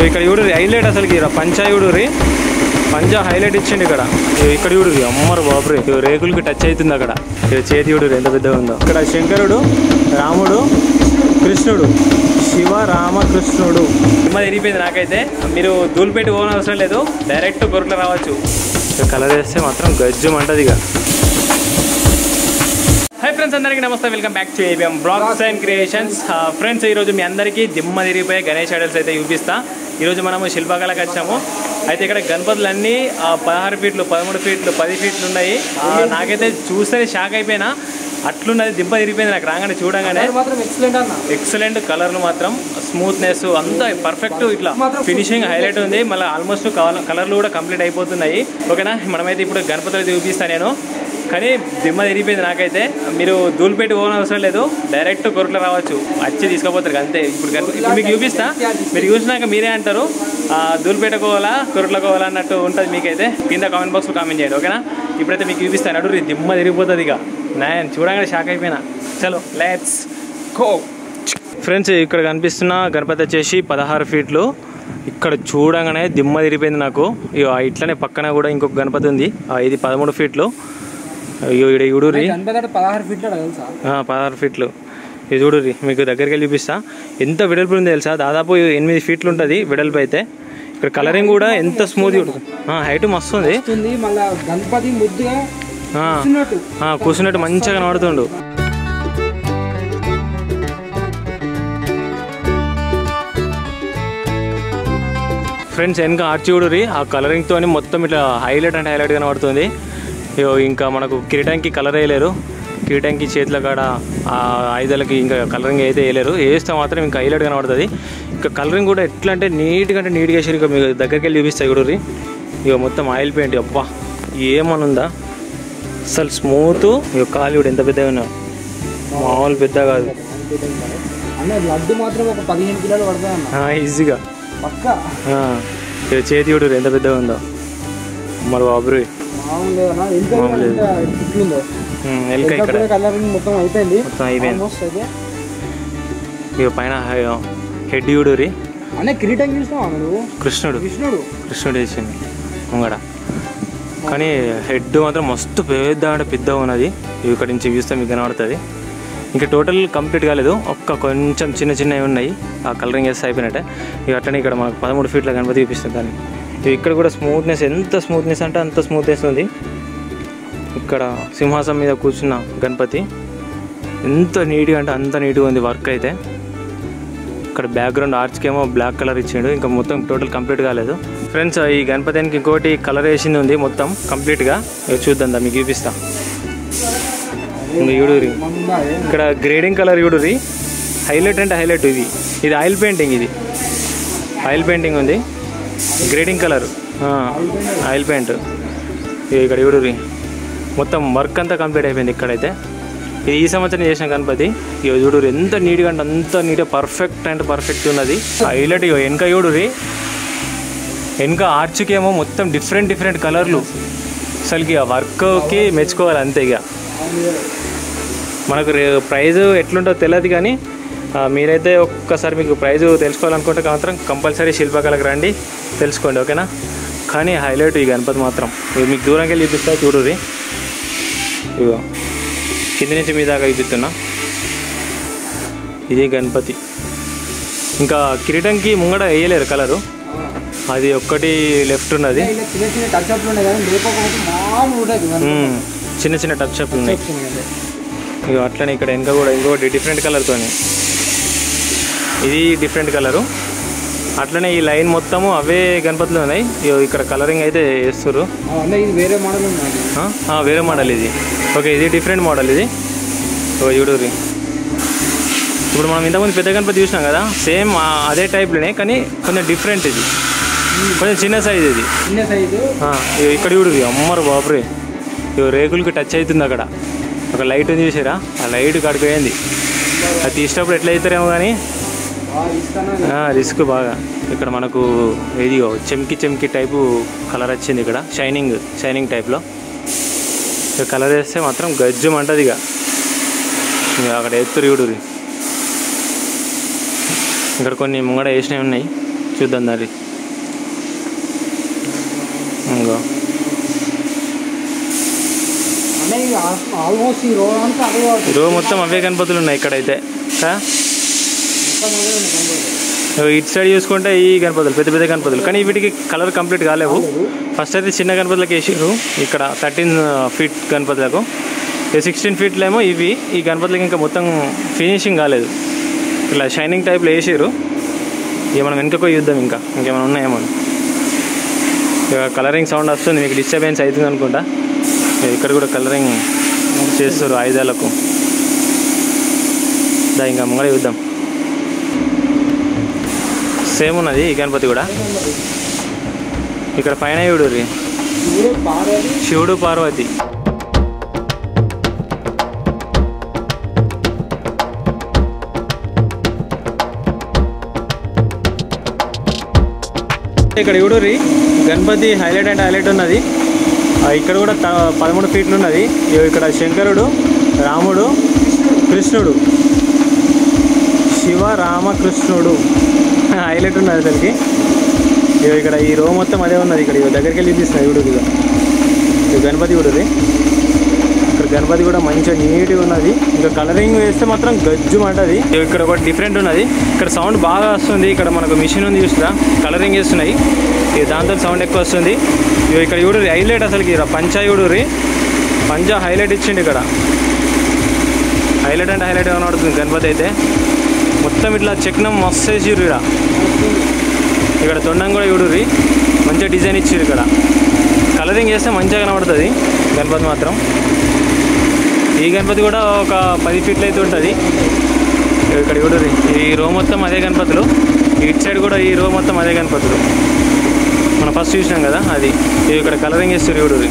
ఇక్కడ చూడు హైలైట్ అసలుకి ఈడ పంచా చూడు పంజా హైలైట్ ఇచ్చిండు ఇక్కడ ఇగో ఇక్కడ చూడు అమ్మరు బాబురే ఇగో రేకులకి టచ్ అవుతుంది అక్కడ ఇగో చేతి చూడు ఎంత పెద్దగా ఉందో ఇక్కడ శంకరుడు రాముడు కృష్ణుడు శివ రామకృష్ణుడు సినిమా తిరిగిపోయింది నాకైతే మీరు ధూళిపేట పోవడం అవసరం లేదు డైరెక్ట్ గొర్రెలు రావచ్చు ఇక కలర్ వేస్తే మాత్రం గజ్జం అంటది ఇక హాయ్ ఫ్రెండ్స్ అందరికీ నమస్తే welcome back to ABM blogs and creations friends ఈరోజు మీ అందరికీ దిమ్మ తిరిగిపోయే గణేష్ ఐడల్స్ అయితే చూపిస్తా ఈరోజు మనము శిల్పకళకి వచ్చాము అయితే ఇక్కడ గణపతులు అన్నీ ఆ, పదహారు ఫీట్లు పదమూడు ఫీట్లు పది ఫీట్లు ఉన్నాయి ఆ, నాకైతే చూస్తే షాక్ అయిపోయినా అట్లున్నది దిమ్మ తిరిగిపోయింది నాకు రాగానే చూడగానే మాత్రం ఎక్సలెంట్ అన్న ఎక్సలెంట్ కలర్లు మాత్రం స్మూత్నెస్ అంతా పర్ఫెక్ట్ ఇట్లా ఫినిషింగ్ హైలైట్ ఉంది మళ్ళీ ఆల్మోస్ట్ కలర్లు కూడా కంప్లీట్ అయిపోతున్నాయి ఓకేనా మనమైతే ఇప్పుడు గణపతులు చూపిస్తాను నేను కానీ దిమ్మ తిరిగిపోయింది నాకైతే మీరు ధూళిపేట పోవడం అవసరం లేదు డైరెక్ట్ కొరట్లో రావచ్చు వచ్చి తీసుకుపోతారు అంతే ఇప్పుడు గణప- ఇప్పుడు మీకు చూపిస్తా మీరు చూసినాక మీరే అంటారు ఆ, ధూళిపేట కోవాలా కొరట్లో కోవాలా అన్నట్టు ఉంటుంది మీకైతే కింద కామెంట్ బాక్స్లో కామెంట్ చేయండి ఓకేనా ఇప్పుడైతే మీకు చూపిస్తాను అడు దిమ్మ తిరిగిపోతుంది ఇక నేను చూడగానే షాక్ అయిపోయినా చలో లెట్స్ గో ఫ్రెండ్స్ ఇక్కడ కనిపిస్తున్న గణపతి వచ్చేసి పదహారు ఫీట్లు ఇక్కడ చూడగానే దిమ్మ తిరిగిపోయింది నాకు ఇగో ఇట్లనే పక్కన కూడా ఇంకొక గణపతి ఉంది ఆ, ఇది పదమూడు ఫీట్లు అయ్యో ఇక్కడ చూడురి గణపతి అంటే పదహారు ఫీట్లు తెలుసా ఆ, పదహారు ఫీట్లు ఇది చూడురి మీకు దగ్గరికి వెళ్ళి చూపిస్తా ఎంత వెడల్పు ఉంది తెలుసా దాదాపు ఎనిమిది ఫీట్లు ఉంటుంది వెడల్పు అయితే ఇక్కడ కలరింగ్ కూడా ఎంత స్మూత్ హైట్ మస్తు ఉంది వస్తుంది మళ్ళా గణపతి ముద్దుగా ఆ, కూర్చున్నట్టు ఆ, కూర్చున్నట్టు మంచిగా కనబడుతుండు ఫ్రెండ్స్ వెనక ఆర్చి చూడురి ఆ కలరింగ్ తోని మొత్తం ఇట్లా హైలైట్ అంటే హైలైట్ కనబడుతుంది ఇగో ఇంకా మనకు కిరీటానికి కలర్ వేయలేరు కిరీటానికి చేతుల కాడ ఆ ఆయుధాలకి ఇంకా కలరింగ్ అయితే వేయలేరు వేస్తే మాత్రం ఇంకా హైలైట్ కనబడుతుంది ఇంకా కలరింగ్ కూడా ఎట్లా అంటే నీట్గా అంటే నీట్గా వేసారు ఇక మీకు దగ్గరికి వెళ్ళి చూపిస్తాయి చూడురి ఇక మొత్తం ఆయిల్ పెయింట్ అబ్బా ఏమనుందా అసలు స్మూత్ ఇక కాలు కూడా ఎంత పెద్దగా ఉన్నా మామూలు పెద్ద కాదు అన్న లడ్డు మాత్రం ఒక పదిహేను కిలోలు పడుతుంది అన్న ఆ, ఈజీగా పక్క ఆ, ఇక చేతి చూడు ఎంత పెద్దగా ఉందో మరి బాబురు మామూలు లేదన్నా ఎంత మామూలు ఎంత ఇట్లుందో ఎల్క ఇక్కడ కలరింగ్ మొత్తం అయిపోయింది మొత్తం అయిపోయింది ఆల్మోస్ట్ అయితే ఇక పైన హెడ్ చూడురి అన్న కిరీటం చూసినావా నువ్వు కృష్ణుడు కృష్ణుడు కృష్ణుడు వేసింది ముంగడ కానీ హెడ్ మాత్రం మస్తు పెద్ద అంటే పెద్దగా ఉన్నది ఇక్కడ నుంచి చూస్తే మీకు కనబడుతుంది ఇంకా టోటల్ కంప్లీట్ కాలేదు ఒక్క కొంచెం చిన్న చిన్నవి ఉన్నాయి ఆ కలరింగ్ వేస్తే అయిపోయినట్టే ఇక అట్లనే ఇక్కడ మనకు పదమూడు ఫీట్ల గణపతి చూపిస్తుంది దాన్ని ఇక ఇక్కడ కూడా స్మూత్నెస్ ఎంత స్మూత్నెస్ అంటే అంత స్మూత్నెస్ ఉంది ఇక్కడ సింహాసనం మీద కూర్చున్న గణపతి ఎంత నీట్గా అంటే అంత నీట్గా ఉంది వర్క్ అయితే ఇక్కడ బ్యాక్గ్రౌండ్ ఆర్చ్కి ఏమో బ్లాక్ కలర్ ఇచ్చిండు ఇంకా మొత్తం టోటల్ కంప్లీట్ కాలేదు ఫ్రెండ్స్ ఈ గణపతికి ఇంకోటి కలర్ వేసింది ఉంది మొత్తం కంప్లీట్గా ఇక చూద్దాం దా మీకు చూపిస్తా ఇంక చూడురి మందా ఏ? ఇక్కడ గ్రేడింగ్ కలర్ చూడురి హైలైట్ అంటే హైలైట్ ఇది ఇది ఆయిల్ పెయింటింగ్ ఇది ఆయిల్ పెయింటింగ్ ఉంది గ్రేడింగ్ కలర్ ఆయిల్ పెయింట్ ఇది ఇక్కడ చూడురి మొత్తం వర్క్ అంతా కంప్లీట్ అయిపోయింది ఇక్కడైతే ఇది ఈ సంవత్సరం చేసిన గణపతి ఇక చూడురి ఎంత నీట్గా అంటే అంత నీట్గా పర్ఫెక్ట్ అంటే పర్ఫెక్ట్ ఉన్నది హైలైట్ ఇక వెనక చూడురి వెనక ఆర్చ్కి ఏమో మొత్తం డిఫరెంట్ డిఫరెంట్ కలర్లు అసలుకి ఆ వర్క్కి మెచ్చుకోవాలి అంతే ఇక మనకు రే- ప్రైజ్ ఎట్లుంటుందో తెలియదు కానీ ఆ, మీరైతే ఒక్కసారి మీకు ప్రైజ్ తెలుసుకోవాలనుకుంటే మాత్రం కంపల్సరీ శిల్పకళకు రండి తెలుసుకోండి ఓకేనా కానీ హైలైట్ ఈ గణపతి మాత్రం ఇవి మీకు దూరంకి వెళ్ళి చూపిస్తా చూడుర్రి ఇగో కింది నుంచి మీ దాకా చూపిస్తున్నా ఇది గణపతి ఇంకా కిరీటంకి ముంగడ వేయలేరు కలరు అది ఒక్కటి లెఫ్ట్ ఉన్నది ఇలా చిన్న చిన్న టచ్ అప్లు ఉన్నాయి కానీ లేకపోతే మామూలు ఉంటుంది గణపతి. మ్మ్. చిన్న చిన్న టచ్ అప్ ఉన్నాయి వచ్చింది. ఇక అట్లనే ఇక్కడ ఇంకా కూడా ఇంకోటి డిఫరెంట్ కలర్తోని ఇది డిఫరెంట్ కలరు అట్లనే ఈ లైన్ మొత్తము అవే గణపతులు ఉన్నాయి ఇగో ఇక్కడ కలరింగ్ అయితే వేస్తారు ఆ, అన్న ఇది వేరే మోడల్ ఉంది ఆ? ఆ, వేరే మోడల్ ఇది ఓకే ఇది డిఫరెంట్ మోడల్ ఇది ఓ చూడుర్రి ఇప్పుడు మనం ఇంతకుముందు పెద్ద గణపతి చూసినాం కదా సేమ్ అదే టైప్లోనే కానీ కొంచెం డిఫరెంట్ ఇది కొంచెం చిన్న సైజ్ ఇది చిన్న సైజు ఆ, ఇగో ఇక్కడ చూడు అమ్మరు బాబురే ఇగో రేకులకి టచ్ అవుతుంది అక్కడ ఒక లైట్ ఉంది చూసారా ఆ లైట్ కడిపోయింది అది తీసినప్పుడు ఎట్లా అవుతారేమో కానీ ఇస్తాను రిస్క్ బాగా ఇక్కడ మనకు ఇది చెమ్కి చెమ్కి టైపు కలర్ వచ్చింది ఇక్కడ షైనింగ్ షైనింగ్ టైప్లో ఇక కలర్ వేస్తే మాత్రం గజ్జం అంటది ఇక ఇక అక్కడ ఎత్తురు చూడు ఇక్కడ కొన్ని ముంగడ వేసినవి ఉన్నాయి చూద్దాం దారి ఇంకో అంటే ఇక ఆల్మోస్ట్ ఈ రోడ్ అంతా అదే అవుతుంది ఈరోజు మొత్తం అవే గణపతులు ఉన్నాయి ఇక్కడైతే ఆ? మొత్తం అదే ఉంది కంపల్సరీ. ఇగో ఇటు సైడ్ చూసుకుంటే ఈ గణపతులు పెద్ద పెద్ద గణపతులు కానీ వీటికి కలర్ కంప్లీట్ కాలేవు ఫస్ట్ అయితే చిన్న గణపతులకు వేసారు ఇక్కడ థర్టీన్ ఫీట్ గణపతులకు సిక్స్టీన్ ఫీట్లు ఏమో ఇవి ఈ గణపతులకి ఇంకా మొత్తం ఫినిషింగ్ కాలేదు ఇలా షైనింగ్ టైప్లో వేసారు ఇక మనం వెనుకకు యుద్ధం ఇంకా ఇంకేమైనా ఉన్నాయేమో ఇక కలరింగ్ సౌండ్ వస్తుంది మీకు డిస్టర్బెన్స్ అవుతుంది అనుకుంటా ఇక ఇక్కడ కూడా కలరింగ్ చేస్తారు ఆయుధాలకు దా ఇంకా ముంగడ యుద్ధం సేమ్ ఉన్నది ఈ గణపతి కూడా ఇక్కడ పైన చూడు రీ ఇదే పారేది శివుడు పార్వతి ఇక్కడ చూడు రీ గణపతి హైలైట్ అండ్ హైలైట్ ఉన్నది ఆ, ఇక్కడ కూడా త- పదమూడు ఫీట్లు ఉన్నది ఇగో ఇక్కడ శంకరుడు రాముడు కృష్ణుడు శివ రామకృష్ణుడు హైలైట్ ఉన్నది అసలుకి ఇగో ఇక్కడ ఈ రో మొత్తం అదే ఉన్నది ఇక్కడ ఇగో దగ్గరికి వెళ్ళి తీస్తున్నాయి చూడు ఇక ఇక గణపతి కూడా ఇది. ఇక్కడ గణపతి కూడా మంచిగా నీట్గా ఉన్నది ఇంకా కలరింగ్ వేస్తే మాత్రం గజ్జు అంటది ఇక్కడ ఒకటి డిఫరెంట్ ఉన్నది ఇక్కడ సౌండ్ బాగా వస్తుంది ఇక్కడ మనకు మిషన్ ఉంది చూస్తా కలరింగ్ వేస్తున్నాయి ఇక దాంతో సౌండ్ ఎక్కువ వస్తుంది ఇగో ఇక్కడ చూడు హైలైట్ అసలుకి ఇక్కడ పంచా చూడుర్రి పంచా హైలైట్ ఇచ్చిండు ఇక్కడ హైలైట్ అంటే హైలైట్ కనబడుతుంది గణపతి అయితే మొత్తం ఇట్లా చెక్నం మస్తు వేసిర్రు ఇక్కడ ఇక్కడ తొండం కూడా చూడుర్రి మంచిగా డిజైన్ ఇచ్చిర్రు ఇక్కడ కలరింగ్ చేస్తే మంచిగా కనబడుతుంది గణపతి మాత్రం ఈ గణపతి కూడా ఒక పది ఫీట్లు అయితే ఉంటుంది ఇక్కడ చూడుర్రి ఈ రో మొత్తం అదే గణపతులు ఇటు సైడ్ కూడా ఈ రో మొత్తం అదే గణపతులు మనం ఫస్ట్ చూసినాం కదా అది ఇది ఇక్కడ కలరింగ్ వేస్తారు చూడుర్రి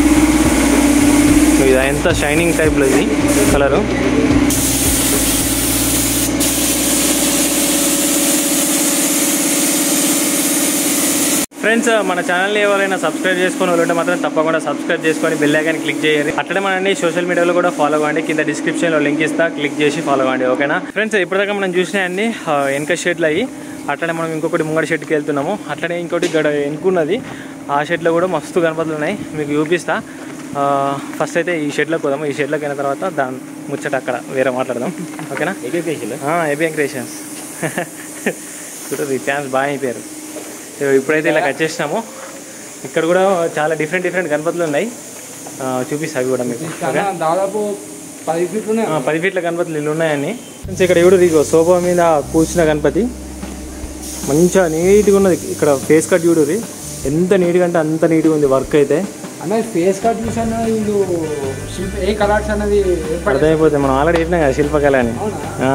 ఇది ఎంత షైనింగ్ టైప్లో ఇది కలరు ఫ్రెండ్స్ మన ఛానల్ని ఎవరైనా సబ్స్క్రైబ్ చేసుకొని వాళ్ళు ఉంటే మాత్రం తప్పకుండా సబ్స్క్రైబ్ చేసుకొని బెల్ ఐకాన్ క్లిక్ చేయండి అట్లనే మనల్ని సోషల్ మీడియాలో కూడా ఫాలో అవ్వండి కింద డిస్క్రిప్షన్లో లింక్ ఇస్తా క్లిక్ చేసి ఫాలో అవ్వండి ఓకేనా ఫ్రెండ్స్ ఇప్పటిదాకా మనం చూసినాయన్ని ఆ, వెనక షెడ్లు అయ్యి అట్లనే మనం ఇంకొకటి ముంగడి షెడ్కి వెళ్తున్నాము అట్లనే ఇంకోటి గడ వెనుకున్నది ఆ షెడ్లో కూడా మస్తు గణపతులు ఉన్నాయి మీకు చూపిస్తా ఆ, ఫస్ట్ అయితే ఈ షెడ్లోకి పోదాము ఈ షెడ్లోకి అయిన తర్వాత దాని ముచ్చట అక్కడ వేరే మాట్లాడదాం ఓకేనా ఏబిఎం క్రియేషన్స్ చూడండి ఫ్యాన్స్ బాగా అయిపోయారు ఇగో ఇప్పుడైతే ఇలా వచ్చేసినాము ఇక్కడ కూడా చాలా డిఫరెంట్ డిఫరెంట్ గణపతులు ఉన్నాయి ఆ, చూపిస్తా అవి కూడా మీకు ఓకే చాలా దాదాపు పది ఫీట్లు ఉన్నాయి ఆ, పది ఫీట్ల గణపతులు ఇల్లు ఉన్నాయని ఫ్రెండ్స్ ఇక్కడ ఎవడు ఇగో సోఫా మీద కూర్చున్న గణపతి మంచిగా నీట్గా ఉన్నది ఇక్కడ ఫేస్ కట్ చూడురి ఎంత నీట్గా అంటే అంత నీట్గా ఉంది వర్క్ అయితే అన్న ఫేస్ కట్ చూసాను వీళ్ళు శిల్ప ఏ కలర్స్ అన్నది ఏర్పడి అర్థమైపోతుంది మనం ఆల్రెడీ చెప్పినాం కదా శిల్పకళ అని అవునా ఆ.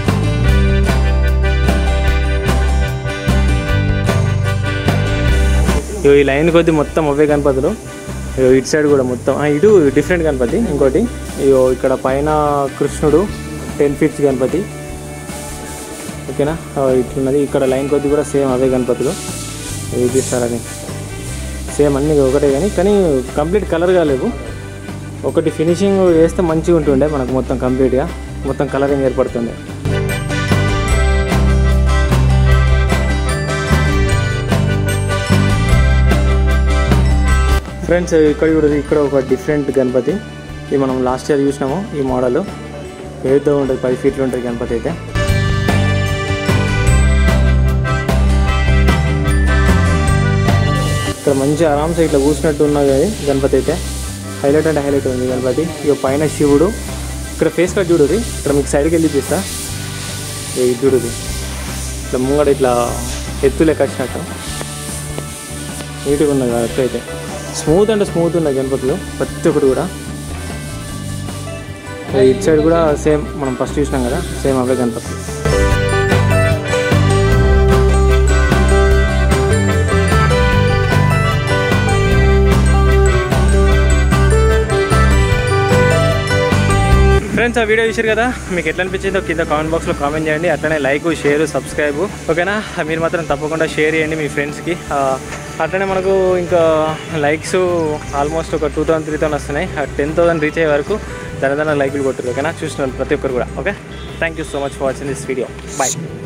ఇగో ఈ లైన్ కొద్ది మొత్తం అవే గణపతులు ఇగో ఇటు సైడ్ కూడా మొత్తం ఆ, ఇటు డిఫరెంట్ గణపతి ఇంకోటి ఇగో ఇక్కడ పైన కృష్ణుడు టెన్ ఫీట్స్ గణపతి ఓకేనా ఆ, ఇట్లున్నది ఇక్కడ లైన్ కొద్ది కూడా సేమ్ అవే గణపతులు చూపిస్తారని సేమ్ అన్ని ఒకటే కానీ కానీ కంప్లీట్ కలర్ కాలేవు ఒకటి ఫినిషింగ్ వేస్తే మంచిగా ఉంటుండే మనకు మొత్తం కంప్లీట్గా మొత్తం కలరింగ్ ఏర్పడుతుండే ఫ్రెండ్స్ ఇక్కడ కూడా ఇక్కడ ఒక డిఫరెంట్ గణపతి ఇది మనం లాస్ట్ ఇయర్ చూసినాము ఈ మోడల్ ఏదో ఉంటుంది పది ఫీట్లు ఉంటుంది గణపతి అయితే ఇక్కడ మంచి ఆరామ్సే ఇట్లా కూర్చున్నట్టు ఉన్నది అది గణపతి అయితే హైలైట్ అంటే హైలైట్ ఉంది గణపతి ఇక పైన శివుడు ఇక్కడ ఫేస్ కట్ చూడుది ఇక్కడ మీకు సైడ్కి వెళ్ళి తీస్తా ఇది చూడుది ఇట్లా ముంగడ ఇట్లా ఎత్తు లెక్క వచ్చినట్టు నీట్గా ఉన్నది కాబట్టి అయితే స్మూత్ అంటే స్మూత్ ఉన్నాయి గణపతులు ప్రతి ఒక్కటి కూడా ఇటు సైడ్ కూడా సేమ్ మనం ఫస్ట్ చూసినాం కదా సేమ్ అవే గణపతులు ఫ్రెండ్స్ ఆ వీడియో చూసారు కదా మీకు ఎట్లా అనిపించిందో కింద కామెంట్ బాక్స్లో కామెంట్ చేయండి అట్లనే లైక్ షేర్ సబ్స్క్రైబ్ ఓకేనా మీరు మాత్రం తప్పకుండా షేర్ చేయండి మీ ఫ్రెండ్స్కి ఆ, అట్లనే మనకు ఇంకా లైక్స్ ఆల్మోస్ట్ ఒక టూ థౌసండ్ త్రీ థౌసండ్ వస్తున్నాయి టెన్ థౌసండ్ రీచ్ అయ్యే వరకు దాని దాని లైక్లు కొట్టారు ఓకేనా చూసిన వాళ్ళు ప్రతి ఒక్కరు కూడా okay thank you so much for watching this video bye